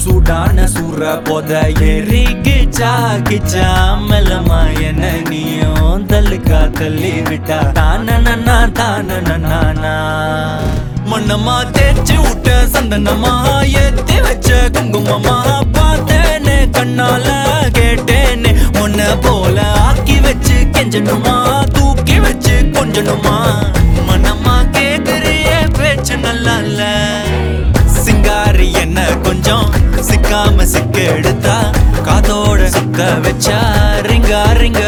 சூடான சூற போத எரிக்கிச்சா கிச்சா மெல்லமா என்ன நீயும் தள்ளுக்கா தள்ளி விட்டா தானனா தானனா மண்ணமா தேய்ச்சி விட்ட சந்தனமா ஏத்தி வச்ச குங்குமமா பார்த்தேனே கண்ணால கேட்டேனே உன்ன போல ஆக்கி வச்சு கெஞ்சணுமா தூக்கி வச்சு கொஞ்சணுமா மனமா கேக்குறிய பேச்சு நல்லா இல்ல சிங்காரி என்ன கொஞ்சம் சிக்காம சிக்க எடுத்தா காதோட சுத்த வச்சா ரிங்கா ரிங்க